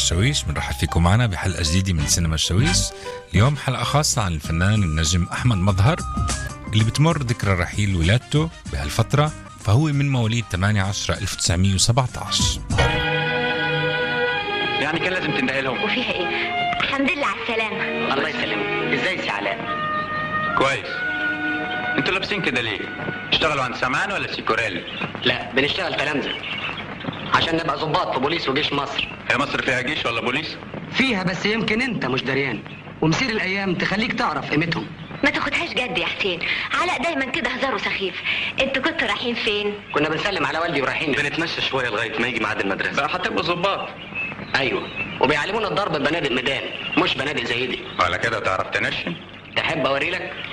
الشويش بنرحب فيكم معنا بحلقة جديدة من سينما الشويش اليوم حلقة خاصة عن الفنان النجم أحمد مظهر اللي بتمر ذكرى رحيل ولادته بهالفترة فهو من مواليد 8 10 1917 يعني كان لازم تنتهي لهم وفيها ايه الحمد لله على السلامة الله يسلمك ازاي سي علاء كويس انتوا لابسين كده ليه؟ اشتغلوا عند سمان ولا سيكوريل؟ لا بنشتغل تلامذة عشان نبقى ضباط في بوليس وجيش مصر هي مصر فيها جيش ولا بوليس؟ فيها بس يمكن انت مش دريان ومسير الايام تخليك تعرف قيمتهم ما تاخدهاش جد يا حسين علاء دايما كده هزاره سخيف انتوا كنتوا رايحين فين كنا بنسلم على والدي ورايحين بنتمشى شويه لغايه ما يجي ميعاد المدرسه بقى هتبقوا ظباط ايوه وبيعلمونا الضرب ببنادق ميدان مش بنادق زي دي وعلى كده تعرف تنشن؟ تحب اوري لك